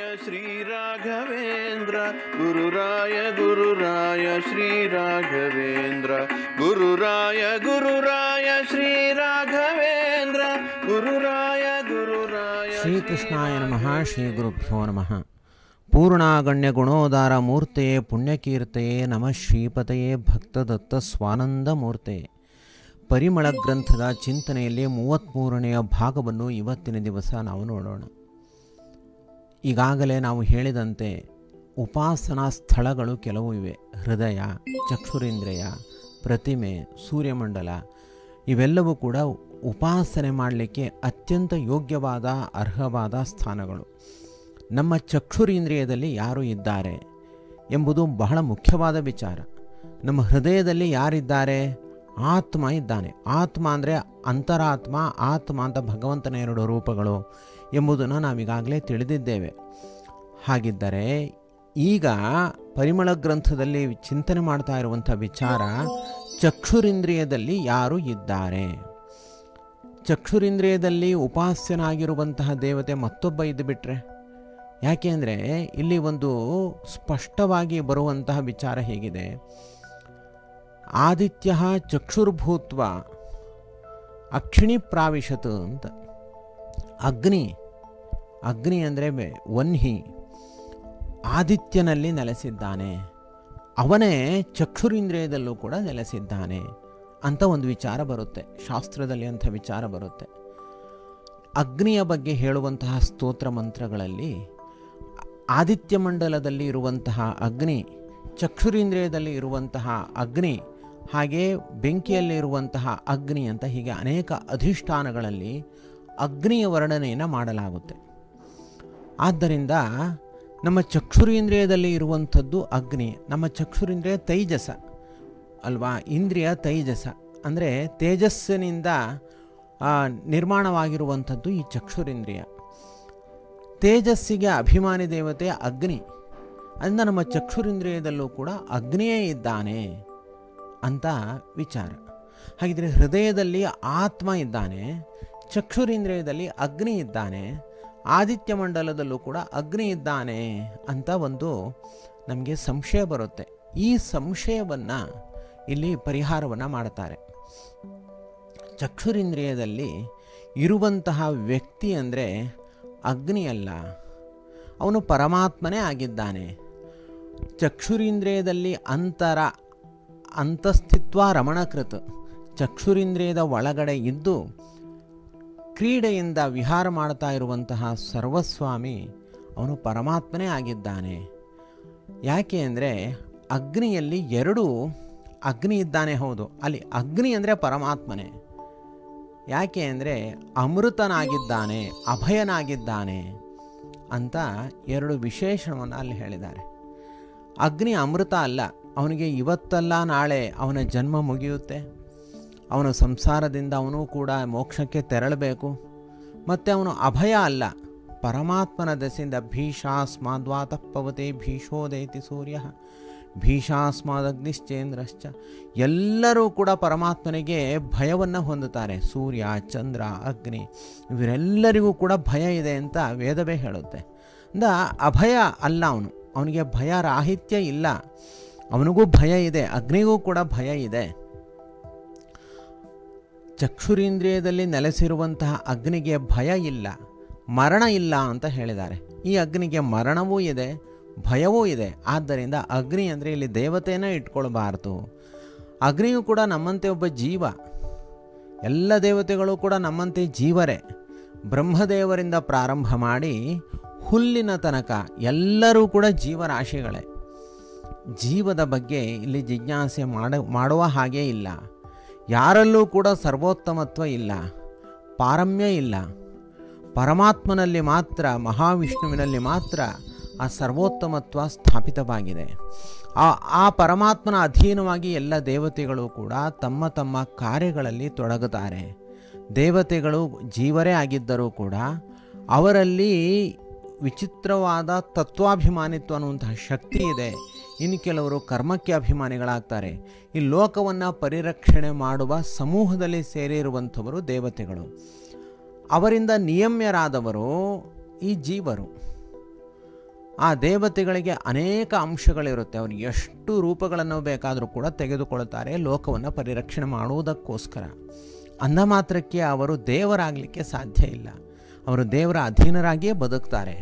ಶ್ರೀರಾಘವೇಂದ್ರ ಗುರುರಾಯ ಗುರುರಾಯ ಶ್ರೀರಾಘವೇಂದ್ರ ಗುರುರಾಯ ಗುರುರಾಯ ಶ್ರೀರಾಘವೇಂದ್ರ ಗುರುರಾಯ ಗುರುರಾಯ ಶ್ರೀಕೃಷ್ಣಾಯ ನಮಃ ಶ್ರೀ ಗುರುಭ್ಯೋ ನಮಃ ಪೂರ್ಣಾಗಣ್ಯ ಗುಣೋದಾರ ಮೂರ್ತೆಯೇ ಪುಣ್ಯಕೀರ್ತೆಯೇ ನಮಃ ಶ್ರೀಪತೆಯೇ ಭಕ್ತದತ್ತ ಸ್ವಾನಂದ ಮೂರ್ತೆಯೇ ಪರಿಮಳ ಗ್ರಂಥದ ಚಿಂತನೆಯಲ್ಲಿ ಮೂವತ್ತ್ಮೂರನೆಯ ಭಾಗವನ್ನು ಇವತ್ತಿನ ದಿವಸ ನಾವು ನೋಡೋಣ ಈಗಾಗಲೇ ನಾವು ಹೇಳಿದಂತೆ ಉಪಾಸನಾ ಸ್ಥಳಗಳು ಕೆಲವು ಇವೆ ಹೃದಯ ಚಕ್ಷುರೇಂದ್ರಿಯ ಪ್ರತಿಮೆ ಸೂರ್ಯಮಂಡಲ ಇವೆಲ್ಲವೂ ಕೂಡ ಉಪಾಸನೆ ಮಾಡಲಿಕ್ಕೆ ಅತ್ಯಂತ ಯೋಗ್ಯವಾದ ಅರ್ಹವಾದ ಸ್ಥಾನಗಳು ನಮ್ಮ ಚಕ್ಷುರೇಂದ್ರಿಯದಲ್ಲಿ ಯಾರು ಇದ್ದಾರೆ ಎಂಬುದು ಬಹಳ ಮುಖ್ಯವಾದ ವಿಚಾರ ನಮ್ಮ ಹೃದಯದಲ್ಲಿ ಯಾರಿದ್ದಾರೆ ಆತ್ಮ ಇದ್ದಾನೆ ಆತ್ಮ ಅಂದರೆ ಅಂತರಾತ್ಮ ಆತ್ಮ ಅಂತ ಭಗವಂತನ ಎರಡು ರೂಪಗಳು ಎಂಬುದನ್ನು ನಾವೀಗಾಗಲೇ ತಿಳಿದಿದ್ದೇವೆ ಹಾಗಿದ್ದರೆ ಈಗ ಪರಿಮಳ ಗ್ರಂಥದಲ್ಲಿ ಚಿಂತನೆ ಮಾಡ್ತಾ ಇರುವಂಥ ವಿಚಾರ ಚಕ್ಷುರಿಂದ್ರಿಯದಲ್ಲಿ ಯಾರು ಇದ್ದಾರೆ ಚಕ್ಷುರಿಂದ್ರಿಯದಲ್ಲಿ ಉಪಾಸ್ಯನಾಗಿರುವಂತಹ ದೇವತೆ ಮತ್ತೊಬ್ಬ ಇದ್ದು ಬಿಟ್ರೆ ಯಾಕೆ ಅಂದರೆ ಇಲ್ಲಿ ಒಂದು ಸ್ಪಷ್ಟವಾಗಿ ಬರುವಂತಹ ವಿಚಾರ ಹೇಗಿದೆ ಆದಿತ್ಯ ಚಕ್ಷುರ್ಭೂತ್ವ ಅಕ್ಷಿಣಿ ಪ್ರಾವಿಶತ್ ಅಂತ ಅಗ್ನಿ ಅಗ್ನಿ ಅಂದರೆ ವನ್ಹಿ ಆದಿತ್ಯನಲ್ಲಿ ನೆಲೆಸಿದ್ದಾನೆ ಅವನೇ ಚಕ್ಷುರಿಂದ್ರಿಯದಲ್ಲೂ ಕೂಡ ನೆಲೆಸಿದ್ದಾನೆ ಅಂತ ಒಂದು ವಿಚಾರ ಬರುತ್ತೆ ಶಾಸ್ತ್ರದಲ್ಲಿ ಅಂಥ ವಿಚಾರ ಬರುತ್ತೆ ಅಗ್ನಿಯ ಬಗ್ಗೆ ಹೇಳುವಂತಹ ಸ್ತೋತ್ರ ಮಂತ್ರಗಳಲ್ಲಿ ಆದಿತ್ಯ ಮಂಡಲದಲ್ಲಿ ಇರುವಂತಹ ಅಗ್ನಿ ಚಕ್ಷುರೇಂದ್ರಿಯದಲ್ಲಿ ಇರುವಂತಹ ಅಗ್ನಿ ಹಾಗೆ ಬೆಂಕಿಯಲ್ಲಿ ಇರುವಂತಹ ಅಗ್ನಿ ಅಂತ ಹೀಗೆ ಅನೇಕ ಅಧಿಷ್ಠಾನಗಳಲ್ಲಿ ಅಗ್ನಿಯ ವರ್ಣನೆಯನ್ನು ಮಾಡಲಾಗುತ್ತೆ ಆದ್ದರಿಂದ ನಮ್ಮ ಚಕ್ಷುರೇಂದ್ರಿಯದಲ್ಲಿ ಇರುವಂಥದ್ದು ಅಗ್ನಿ ನಮ್ಮ ಚಕ್ಷುರೇಂದ್ರಿಯ ತೈಜಸ ಅಲ್ವಾ ಇಂದ್ರಿಯ ತೈಜಸ ಅಂದರೆ ತೇಜಸ್ಸಿನಿಂದ ಆ, ನಿರ್ಮಾಣವಾಗಿರುವಂಥದ್ದು ಈ ಚಕ್ಷುರೇಂದ್ರಿಯ ತೇಜಸ್ಸಿಗೆ ಅಭಿಮಾನಿ ದೇವತೆ ಅಗ್ನಿ ಅದರಿಂದ ನಮ್ಮ ಚಕ್ಷುರೇಂದ್ರಿಯದಲ್ಲೂ ಕೂಡ ಅಗ್ನಿಯೇ ಇದ್ದಾನೆ ಅಂತ ವಿಚಾರ ಹಾಗಿದ್ರೆ ಹೃದಯದಲ್ಲಿ ಆತ್ಮ ಇದ್ದಾನೆ ಚಕ್ಷುರೇಂದ್ರಿಯದಲ್ಲಿ ಅಗ್ನಿ ಇದ್ದಾನೆ ಆದಿತ್ಯ ಮಂಡಲದಲ್ಲೂ ಕೂಡ ಅಗ್ನಿ ಇದ್ದಾನೆ ಅಂತ ಒಂದು ನಮಗೆ ಸಂಶಯ ಬರುತ್ತೆ ಈ ಸಂಶಯವನ್ನು ಇಲ್ಲಿ ಪರಿಹಾರವನ್ನು ಮಾಡ್ತಾರೆ ಚಕ್ಷುರೇಂದ್ರಿಯದಲ್ಲಿ ಇರುವಂತಹ ವ್ಯಕ್ತಿ ಅಂದರೆ ಅಗ್ನಿ ಅಲ್ಲ ಅವನು ಪರಮಾತ್ಮನೇ ಆಗಿದ್ದಾನೆ ಚಕ್ಷುರೇಂದ್ರಿಯದಲ್ಲಿ ಅಂತರ ಅಂತಸ್ಥಿತ್ವ ರಮಣಕೃತ ಚಕ್ಷುರೇಂದ್ರಿಯದ ಒಳಗಡೆ ಇದ್ದು ಕ್ರೀಡೆಯಿಂದ ವಿಹಾರ ಮಾಡ್ತಾ ಇರುವಂತಹ ಸರ್ವಸ್ವಾಮಿ ಅವನು ಪರಮಾತ್ಮನೇ ಆಗಿದ್ದಾನೆ ಯಾಕೆ ಅಂದರೆ ಅಗ್ನಿಯಲ್ಲಿ ಎರಡು ಅಗ್ನಿ ಇದ್ದಾನೆ ಹೌದು ಅಲ್ಲಿ ಅಗ್ನಿ ಅಂದರೆ ಪರಮಾತ್ಮನೇ ಯಾಕೆ ಅಂದರೆ ಅಮೃತನಾಗಿದ್ದಾನೆ ಅಭಯನಾಗಿದ್ದಾನೆ ಅಂತ ಎರಡು ವಿಶೇಷಣವನ್ನು ಅಲ್ಲಿ ಹೇಳಿದ್ದಾರೆ ಅಗ್ನಿ ಅಮೃತ ಅಲ್ಲ ಅವನಿಗೆ ಇವತ್ತಲ್ಲ ನಾಳೆ ಅವನ ಜನ್ಮ ಮುಗಿಯುತ್ತೆ ಅವನ ಸಂಸಾರದಿಂದ ಅವನು ಕೂಡ ಮೋಕ್ಷಕ್ಕೆ ತೆರಳಬೇಕು ಮತ್ತು ಅವನು ಅಭಯ ಅಲ್ಲ ಪರಮಾತ್ಮನ ದೆಸೆಯಿಂದ ಭೀಷಾಸ್ಮಾದ್ವಾತಃ ಪವತೆ ಭೀಷೋದಯತಿ ಸೂರ್ಯ ಭೀಷಾಸ್ಮಾದಗ್ನಿಶ್ಚೇಂದ್ರಶ್ಚ ಎಲ್ಲರೂ ಕೂಡ ಪರಮಾತ್ಮನಿಗೆ ಭಯವನ್ನು ಹೊಂದುತ್ತಾರೆ ಸೂರ್ಯ ಚಂದ್ರ ಅಗ್ನಿ ಇವರೆಲ್ಲರಿಗೂ ಕೂಡ ಭಯ ಇದೆ ಅಂತ ವೇದವೇ ಹೇಳುತ್ತೆ ಅಂದ ಅಭಯ ಅಲ್ಲ ಅವನು ಅವನಿಗೆ ಭಯ ರಾಹಿತ್ಯ ಇಲ್ಲ ಅವನಿಗೂ ಭಯ ಇದೆ ಅಗ್ನಿಗೂ ಕೂಡ ಭಯ ಇದೆ ಚಕ್ಷುರೇಂದ್ರಿಯದಲ್ಲಿ ನೆಲೆಸಿರುವಂತಹ ಅಗ್ನಿಗೆ ಭಯ ಇಲ್ಲ ಮರಣ ಇಲ್ಲ ಅಂತ ಹೇಳಿದ್ದಾರೆ ಈ ಅಗ್ನಿಗೆ ಮರಣವೂ ಇದೆ ಭಯವೂ ಇದೆ ಆದ್ದರಿಂದ ಅಗ್ನಿ ಅಂದರೆ ಇಲ್ಲಿ ದೇವತೆಯೇ ಇಟ್ಕೊಳ್ಬಾರ್ದು ಅಗ್ನಿಯು ಕೂಡ ನಮ್ಮಂತೆ ಒಬ್ಬ ಜೀವ ಎಲ್ಲ ದೇವತೆಗಳು ಕೂಡ ನಮ್ಮಂತೆ ಜೀವರೇ ಬ್ರಹ್ಮದೇವರಿಂದ ಪ್ರಾರಂಭ ಮಾಡಿ ಹುಲ್ಲಿನ ತನಕ ಎಲ್ಲರೂ ಕೂಡ ಜೀವರಾಶಿಗಳೇ ಜೀವದ ಬಗ್ಗೆ ಇಲ್ಲಿ ಜಿಜ್ಞಾಸೆ ಮಾಡ ಮಾಡುವ ಹಾಗೇ ಇಲ್ಲ ಯಾರಲ್ಲೂ ಕೂಡ ಸರ್ವೋತ್ತಮತ್ವ ಇಲ್ಲ ಪಾರಮ್ಯ ಇಲ್ಲ ಪರಮಾತ್ಮನಲ್ಲಿ ಮಾತ್ರ ಮಹಾವಿಷ್ಣುವಿನಲ್ಲಿ ಮಾತ್ರ ಆ ಸರ್ವೋತ್ತಮತ್ವ ಸ್ಥಾಪಿತವಾಗಿದೆ ಆ ಆ ಪರಮಾತ್ಮನ ಅಧೀನವಾಗಿ ಎಲ್ಲ ದೇವತೆಗಳು ಕೂಡ ತಮ್ಮ ತಮ್ಮ ಕಾರ್ಯಗಳಲ್ಲಿ ತೊಡಗುತ್ತಾರೆ ದೇವತೆಗಳು ಜೀವರೇ ಆಗಿದ್ದರೂ ಕೂಡ ಅವರಲ್ಲಿ ವಿಚಿತ್ರವಾದ ತತ್ವಾಭಿಮಾನಿತ್ವ ಅನ್ನುವಂತಹ ಶಕ್ತಿ ಇದೆ ಇನ್ನು ಕೆಲವರು ಕರ್ಮಕ್ಕೆ ಅಭಿಮಾನಿಗಳಾಗ್ತಾರೆ ಈ ಲೋಕವನ್ನು ಪರಿರಕ್ಷಣೆ ಮಾಡುವ ಸಮೂಹದಲ್ಲಿ ಸೇರಿರುವಂಥವರು ದೇವತೆಗಳು ಅವರಿಂದ ನಿಯಮ್ಯರಾದವರು ಈ ಜೀವರು ಆ ದೇವತೆಗಳಿಗೆ ಅನೇಕ ಅಂಶಗಳಿರುತ್ತೆ ಅವರು ಎಷ್ಟು ರೂಪಗಳನ್ನು ಬೇಕಾದರೂ ಕೂಡ ತೆಗೆದುಕೊಳ್ತಾರೆ ಲೋಕವನ್ನು ಪರಿರಕ್ಷಣೆ ಮಾಡುವುದಕ್ಕೋಸ್ಕರ ಅಂದ ಮಾತ್ರಕ್ಕೆ ಅವರು ದೇವರಾಗಲಿಕ್ಕೆ ಸಾಧ್ಯ ಇಲ್ಲ ಅವರು ದೇವರ ಅಧೀನರಾಗಿಯೇ ಬದುಕ್ತಾರೆ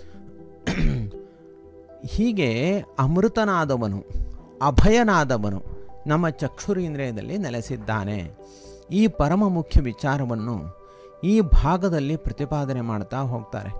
ಹೀಗೆ ಅಮೃತನಾದವನು ಅಭಯನಾದವನು ನಮ್ಮ ಚಕ್ಷುರೀಂದ್ರಿಯದಲ್ಲಿ ನೆಲೆಸಿದ್ದಾನೆ ಈ ಪರಮ ಮುಖ್ಯ ವಿಚಾರವನ್ನು ಈ ಭಾಗದಲ್ಲಿ ಪ್ರತಿಪಾದನೆ ಮಾಡ್ತಾ ಹೋಗ್ತಾರೆ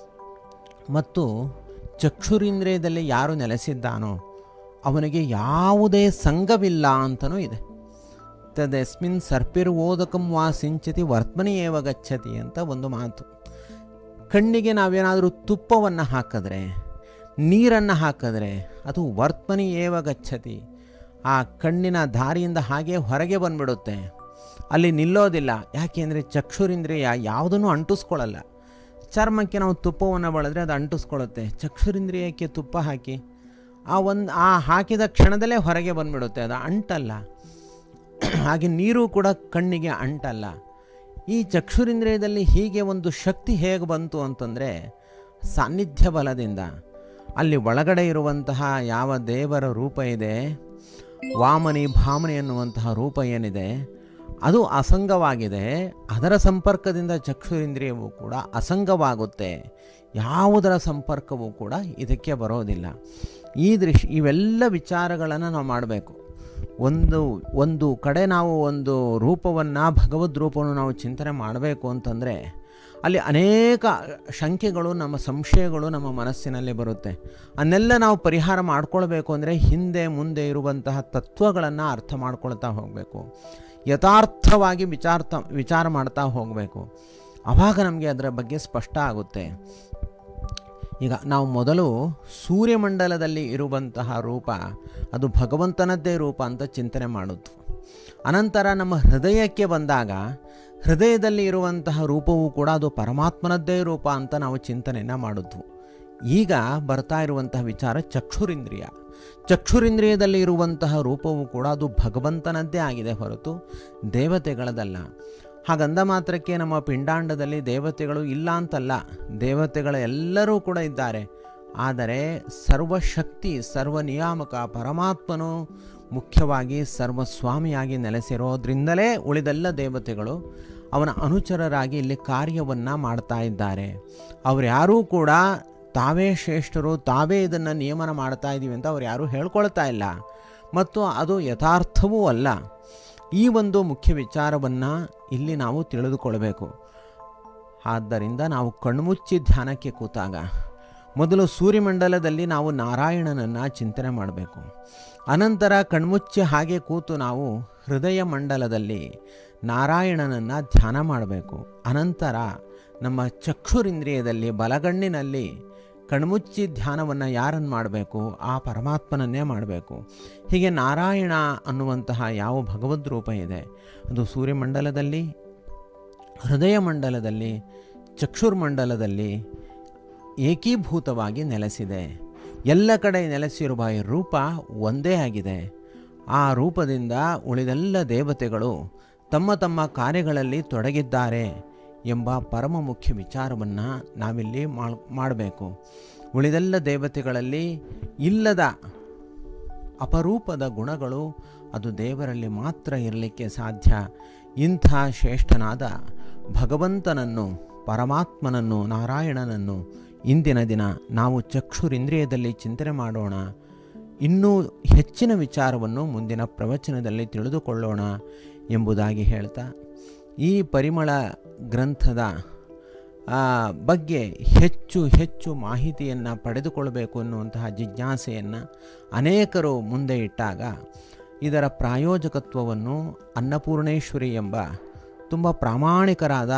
ಮತ್ತು ಚಕ್ಷುರೀಂದ್ರಿಯದಲ್ಲಿ ಯಾರು ನೆಲೆಸಿದ್ದಾನೋ ಅವನಿಗೆ ಯಾವುದೇ ಸಂಘವಿಲ್ಲ ಅಂತಲೂ ಇದೆ ತದಸ್ಮಿನ್ ಸರ್ಪಿರ್ವೋದಕಂ ವಾ ಸಿಂಚತಿ ವರ್ತಮನಿ ಏವ ಗಚ್ಚತಿ ಅಂತ ಒಂದು ಮಾತು ಕಣ್ಣಿಗೆ ನಾವೇನಾದರೂ ತುಪ್ಪವನ್ನು ಹಾಕಿದ್ರೆ ನೀರನ್ನು ಹಾಕಿದ್ರೆ ಅದು ವರ್ತಮನಿ ಏವ ಗಚ್ಚತಿ ಆ ಕಣ್ಣಿನ ದಾರಿಯಿಂದ ಹಾಗೆ ಹೊರಗೆ ಬಂದ್ಬಿಡುತ್ತೆ ಅಲ್ಲಿ ನಿಲ್ಲೋದಿಲ್ಲ ಯಾಕೆಂದರೆ ಚಕ್ಷುರಿಂದ್ರಿಯ ಯಾವುದನ್ನು ಅಂಟಿಸ್ಕೊಳ್ಳಲ್ಲ ಚರ್ಮಕ್ಕೆ ನಾವು ತುಪ್ಪವನ್ನು ಬಳದ್ರೆ ಅದು ಅಂಟಿಸ್ಕೊಳ್ಳುತ್ತೆ ಚಕ್ಷುರಿಂದ್ರಿಯಕ್ಕೆ ತುಪ್ಪ ಹಾಕಿ ಆ ಒಂದು ಆ ಹಾಕಿದ ಕ್ಷಣದಲ್ಲೇ ಹೊರಗೆ ಬಂದ್ಬಿಡುತ್ತೆ ಅದು ಅಂಟಲ್ಲ ಹಾಗೆ ನೀರು ಕೂಡ ಕಣ್ಣಿಗೆ ಅಂಟಲ್ಲ ಈ ಚಕ್ಷುರಿಂದ್ರಿಯದಲ್ಲಿ ಹೀಗೆ ಒಂದು ಶಕ್ತಿ ಹೇಗೆ ಬಂತು ಅಂತಂದರೆ ಸಾನ್ನಿಧ್ಯ ಬಲದಿಂದ ಅಲ್ಲಿ ಒಳಗಡೆ ಇರುವಂತಹ ಯಾವ ದೇವರ ರೂಪ ಇದೆ ವಾಮನಿ ಭಾಮನಿ ಎನ್ನುವಂತಹ ರೂಪ ಏನಿದೆ ಅದು ಅಸಂಗವಾಗಿದೆ ಅದರ ಸಂಪರ್ಕದಿಂದ ಚಕ್ಷುರಿಂದ್ರಿಯವು ಕೂಡ ಅಸಂಗವಾಗುತ್ತೆ ಯಾವುದರ ಸಂಪರ್ಕವೂ ಕೂಡ ಇದಕ್ಕೆ ಬರೋದಿಲ್ಲ ಈ ದೃಶ್ಯ ಇವೆಲ್ಲ ವಿಚಾರಗಳನ್ನು ನಾವು ಮಾಡಬೇಕು ಒಂದು ಒಂದು ಕಡೆ ನಾವು ಒಂದು ರೂಪವನ್ನು ಭಗವದ್ ರೂಪವನ್ನು ನಾವು ಚಿಂತನೆ ಮಾಡಬೇಕು ಅಂತಂದರೆ ಅಲ್ಲಿ ಅನೇಕ ಶಂಕೆಗಳು ನಮ್ಮ ಸಂಶಯಗಳು ನಮ್ಮ ಮನಸ್ಸಿನಲ್ಲಿ ಬರುತ್ತೆ ಅನ್ನೆಲ್ಲ ನಾವು ಪರಿಹಾರ ಮಾಡ್ಕೊಳ್ಬೇಕು ಅಂದರೆ ಹಿಂದೆ ಮುಂದೆ ಇರುವಂತಹ ತತ್ವಗಳನ್ನು ಅರ್ಥ ಮಾಡ್ಕೊಳ್ತಾ ಹೋಗಬೇಕು ಯಥಾರ್ಥವಾಗಿ ವಿಚಾರ್ಥ ವಿಚಾರ ಮಾಡ್ತಾ ಹೋಗಬೇಕು ಆವಾಗ ನಮಗೆ ಅದರ ಬಗ್ಗೆ ಸ್ಪಷ್ಟ ಆಗುತ್ತೆ ಈಗ ನಾವು ಮೊದಲು ಸೂರ್ಯಮಂಡಲದಲ್ಲಿ ಇರುವಂತಹ ರೂಪ ಅದು ಭಗವಂತನದ್ದೇ ರೂಪ ಅಂತ ಚಿಂತನೆ ಮಾಡಿದ್ವು ಅನಂತರ ನಮ್ಮ ಹೃದಯಕ್ಕೆ ಬಂದಾಗ ಹೃದಯದಲ್ಲಿ ಇರುವಂತಹ ರೂಪವು ಕೂಡ ಅದು ಪರಮಾತ್ಮನದ್ದೇ ರೂಪ ಅಂತ ನಾವು ಚಿಂತನೆಯನ್ನು ಮಾಡಿದ್ವು ಈಗ ಬರ್ತಾ ಇರುವಂತಹ ವಿಚಾರ ಚಕ್ಷುರಿಂದ್ರಿಯ ಚಕ್ಷುರಿಂದ್ರಿಯದಲ್ಲಿ ಇರುವಂತಹ ರೂಪವು ಕೂಡ ಅದು ಭಗವಂತನದ್ದೇ ಆಗಿದೆ ಹೊರತು ದೇವತೆಗಳದಲ್ಲ ಹಾಗಂದ ಮಾತ್ರಕ್ಕೆ ನಮ್ಮ ಪಿಂಡಾಂಡದಲ್ಲಿ ದೇವತೆಗಳು ಇಲ್ಲ ಅಂತಲ್ಲ ದೇವತೆಗಳ ಎಲ್ಲರೂ ಕೂಡ ಇದ್ದಾರೆ ಆದರೆ ಸರ್ವಶಕ್ತಿ ಸರ್ವ ನಿಯಾಮಕ ಪರಮಾತ್ಮನು ಮುಖ್ಯವಾಗಿ ಸರ್ವಸ್ವಾಮಿಯಾಗಿ ನೆಲೆಸಿರೋದ್ರಿಂದಲೇ ಉಳಿದೆಲ್ಲ ದೇವತೆಗಳು ಅವನ ಅನುಚರರಾಗಿ ಇಲ್ಲಿ ಕಾರ್ಯವನ್ನು ಮಾಡ್ತಾ ಇದ್ದಾರೆ ಅವ್ರು ಯಾರೂ ಕೂಡ ತಾವೇ ಶ್ರೇಷ್ಠರು ತಾವೇ ಇದನ್ನು ನಿಯಮನ ಮಾಡ್ತಾ ಇದ್ದೀವಿ ಅಂತ ಅವ್ರು ಯಾರೂ ಹೇಳ್ಕೊಳ್ತಾ ಇಲ್ಲ ಮತ್ತು ಅದು ಯಥಾರ್ಥವೂ ಅಲ್ಲ ಈ ಒಂದು ಮುಖ್ಯ ವಿಚಾರವನ್ನು ಇಲ್ಲಿ ನಾವು ತಿಳಿದುಕೊಳ್ಬೇಕು ಆದ್ದರಿಂದ ನಾವು ಕಣ್ಮುಚ್ಚಿ ಧ್ಯಾನಕ್ಕೆ ಕೂತಾಗ ಮೊದಲು ಸೂರ್ಯಮಂಡಲದಲ್ಲಿ ನಾವು ನಾರಾಯಣನನ್ನು ಚಿಂತನೆ ಮಾಡಬೇಕು ಅನಂತರ ಕಣ್ಮುಚ್ಚಿ ಹಾಗೆ ಕೂತು ನಾವು ಹೃದಯ ಮಂಡಲದಲ್ಲಿ ನಾರಾಯಣನನ್ನು ಧ್ಯಾನ ಮಾಡಬೇಕು ಅನಂತರ ನಮ್ಮ ಚಕ್ಷುರಿಂದ್ರಿಯದಲ್ಲಿ ಬಲಗಣ್ಣಿನಲ್ಲಿ ಕಣ್ಮುಚ್ಚಿ ಧ್ಯಾನವನ್ನು ಯಾರನ್ನು ಮಾಡಬೇಕು ಆ ಪರಮಾತ್ಮನನ್ನೇ ಮಾಡಬೇಕು ಹೀಗೆ ನಾರಾಯಣ ಅನ್ನುವಂತಹ ಯಾವ ಭಗವದ್ ರೂಪ ಇದೆ ಅದು ಸೂರ್ಯಮಂಡಲದಲ್ಲಿ ಹೃದಯ ಮಂಡಲದಲ್ಲಿ ಚಕ್ಷುರ್ಮಂಡಲದಲ್ಲಿ ಏಕೀಭೂತವಾಗಿ ನೆಲೆಸಿದೆ ಎಲ್ಲ ಕಡೆ ನೆಲೆಸಿರುವ ಈ ರೂಪ ಒಂದೇ ಆಗಿದೆ ಆ ರೂಪದಿಂದ ಉಳಿದೆಲ್ಲ ದೇವತೆಗಳು ತಮ್ಮ ತಮ್ಮ ಕಾರ್ಯಗಳಲ್ಲಿ ತೊಡಗಿದ್ದಾರೆ ಎಂಬ ಪರಮ ಮುಖ್ಯ ವಿಚಾರವನ್ನು ನಾವಿಲ್ಲಿ ಮಾಡಬೇಕು ಉಳಿದೆಲ್ಲ ದೇವತೆಗಳಲ್ಲಿ ಇಲ್ಲದ ಅಪರೂಪದ ಗುಣಗಳು ಅದು ದೇವರಲ್ಲಿ ಮಾತ್ರ ಇರಲಿಕ್ಕೆ ಸಾಧ್ಯ ಇಂಥ ಶ್ರೇಷ್ಠನಾದ ಭಗವಂತನನ್ನು ಪರಮಾತ್ಮನನ್ನು ನಾರಾಯಣನನ್ನು ಇಂದಿನ ದಿನ ನಾವು ಚಕ್ಷುರಿಂದ್ರಿಯದಲ್ಲಿ ಚಿಂತನೆ ಮಾಡೋಣ ಇನ್ನೂ ಹೆಚ್ಚಿನ ವಿಚಾರವನ್ನು ಮುಂದಿನ ಪ್ರವಚನದಲ್ಲಿ ತಿಳಿದುಕೊಳ್ಳೋಣ ಎಂಬುದಾಗಿ ಹೇಳ್ತಾ ಈ ಪರಿಮಳ ಗ್ರಂಥದ ಬಗ್ಗೆ ಹೆಚ್ಚು ಹೆಚ್ಚು ಮಾಹಿತಿಯನ್ನು ಪಡೆದುಕೊಳ್ಳಬೇಕು ಅನ್ನುವಂತಹ ಜಿಜ್ಞಾಸೆಯನ್ನು ಅನೇಕರು ಮುಂದೆ ಇಟ್ಟಾಗ ಇದರ ಪ್ರಾಯೋಜಕತ್ವವನ್ನು ಅನ್ನಪೂರ್ಣೇಶ್ವರಿ ಎಂಬ ತುಂಬ ಪ್ರಾಮಾಣಿಕರಾದ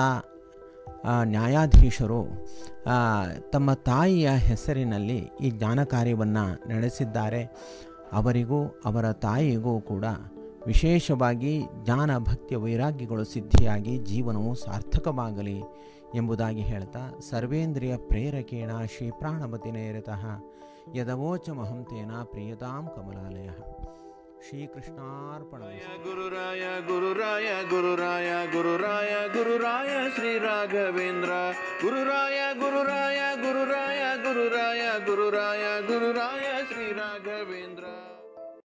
ನ್ಯಾಯಾಧೀಶರು ತಮ್ಮ ತಾಯಿಯ ಹೆಸರಿನಲ್ಲಿ ಈ ಜ್ಞಾನ ಕಾರ್ಯವನ್ನು ನಡೆಸಿದ್ದಾರೆ ಅವರಿಗೂ ಅವರ ತಾಯಿಗೂ ಕೂಡ ವಿಶೇಷವಾಗಿ ಜ್ಞಾನ ಭಕ್ತಿಯ ವೈರಾಗ್ಯಗಳು ಸಿದ್ಧಿಯಾಗಿ ಜೀವನವು ಸಾರ್ಥಕವಾಗಲಿ ಎಂಬುದಾಗಿ ಹೇಳ್ತಾ ಸರ್ವೇಂದ್ರಿಯ ಪ್ರೇರಕೇಣ ಶ್ರೀ ಪ್ರಾಣಮತಿನೇರತಃ ಯದವೋಚಮಹಂ ತೇನ ಪ್ರಿಯತಾಂ ಕಮಲಾಲಯ ಶ್ರೀಕೃಷ್ಣಾರ್ಪಣ ಗುರುರಾಯ ಗುರುರಾಯ ಗುರುರಾಯ ಗುರುರಾಯ ಗುರುರಾಯ ಶ್ರೀ ರಾಘವೇಂದ್ರ ಗುರುರಾಯ ಗುರುರಾಯ ಗುರುರಾಯ ಗುರು ಗುರುರಾಯ ಗುರುರಾಯ ಗುರುರಾಯ ಶ್ರೀ ರಾಘವೇಂದ್ರ